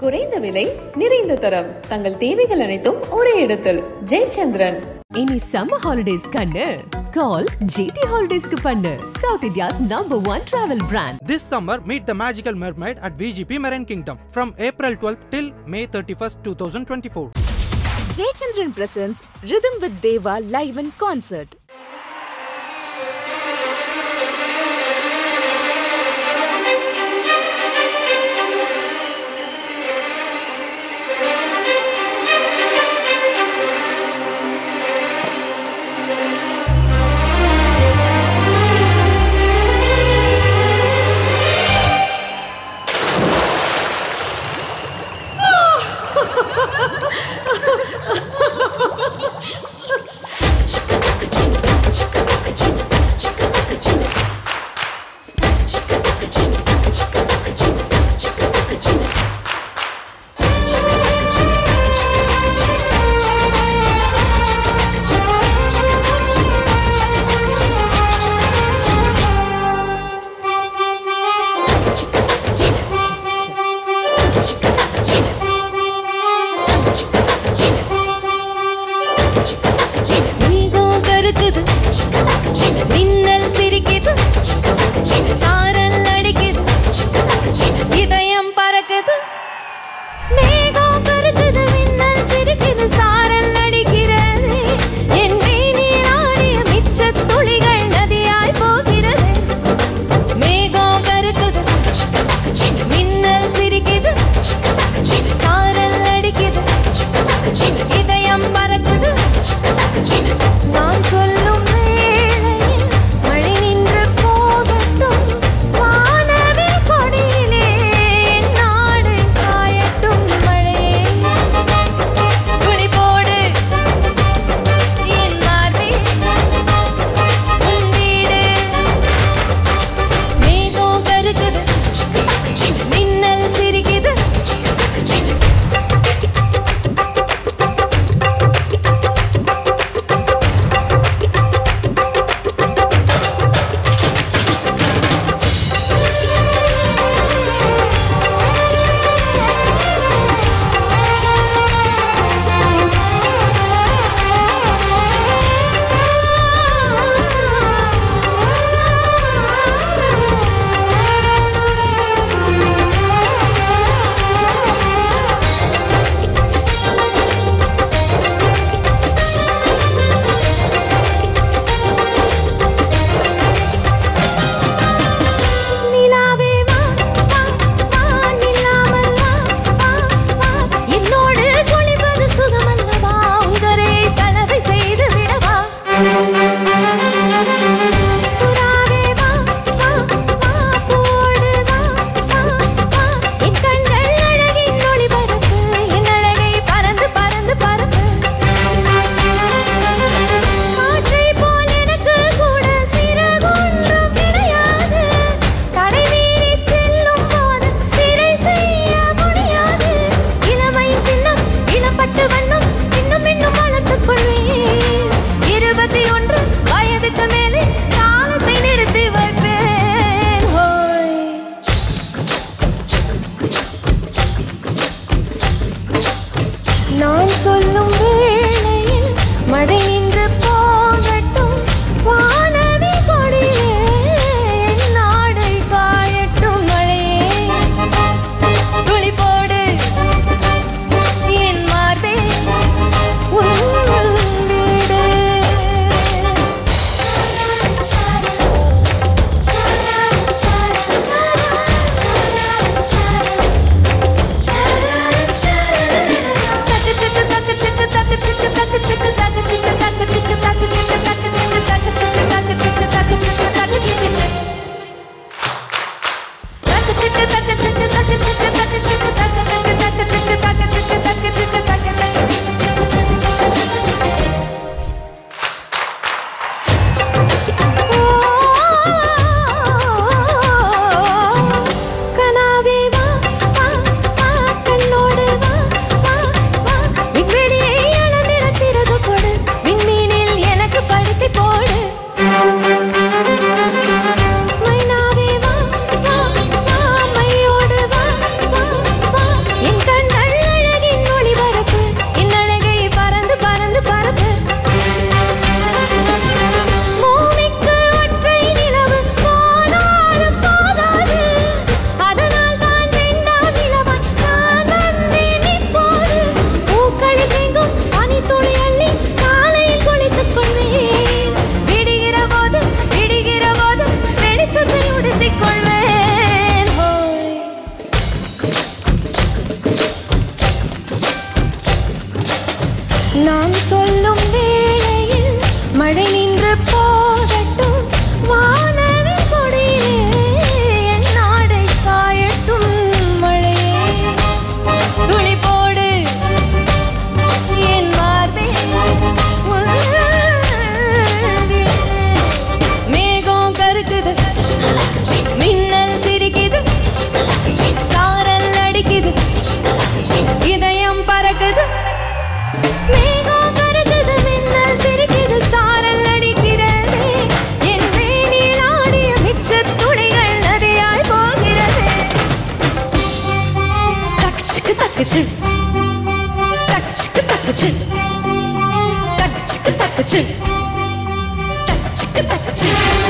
குறைந்த விலை நிறைந்த தரம் தங்கள் தேவைகள் அனைத்தும் ஒரே இடத்தில் ஜெயச்சந்திரன் இனி சம்மர் ஹாலிடேஸ் கண்ணு கால் ஜிடி ஹாலிடேஸ்க்கு பண்ணு south India's number one travel brand This summer, meet the magical mermaid at VGP Marine Kingdom from April 12th till May 31st, 2024. Jayachandran presents Rhythm with Deva live in concert. மேகம் கருக்குது மின்னல் சிரிக்குது சாரல் அடிக்குது இதயம் பறக்குது மேகம் கருக்குது மின்னல் சிரிக்குது சாரல் அடிக்கிறது என் மேனில் ஆடிய மிச்ச துளிகள் நதியாய் போகிறது மேகம் கருக்குது மின்னல் சிரிக்குது சாரல் அடிக்குது இதயம் பறக்குது நான் சொல்லும் வேளையில் மழை நின்று போகட்டும் வானவில் கொடியிலே நான் சொல்லும் வேளையில் மழை நின்று போகட்டும் வானவில் கொடியிலே என் நாடை காயட்டும் மழையே துளி போடு என் மார்பே உள்விழே. மேகம் கருக்குது மின்னல் சிரிக்குது சாரல் அடிக்குது இதயம் பறக்குது மேகம் கருக்குது மின்னல் சிரிக்குது சாரல் அடிக்கிறது என் மேனில் ஆடிய மிச்சத் துளிகள் நதியாய் போகிறது தக்சுக்கு தக்குச்சு தக்சுக்கு தக்குச்சு தக்சுக்கு தக்குச்சு தக்சுக்கு தக்குச்சு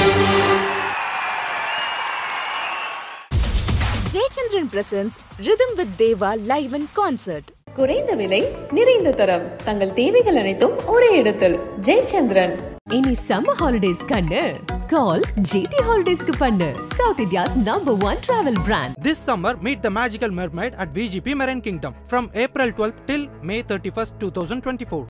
Jayachandran presents Rhythm with Deva live in concert. குறைந்த விலை நிறைந்த தரம் தங்கள் தேவைகள் அனைத்தும் ஒரே இடத்தில் ஜெயச்சந்திரன் இனி சம்மர் ஹாலிடேஸ் கண்ணு கால் ஜிடி ஹாலிடேஸ்க்கு பண்ணு south India's number one travel brand This summer, meet the magical mermaid at VGP Marine Kingdom from April 12th till May 31st, 2024.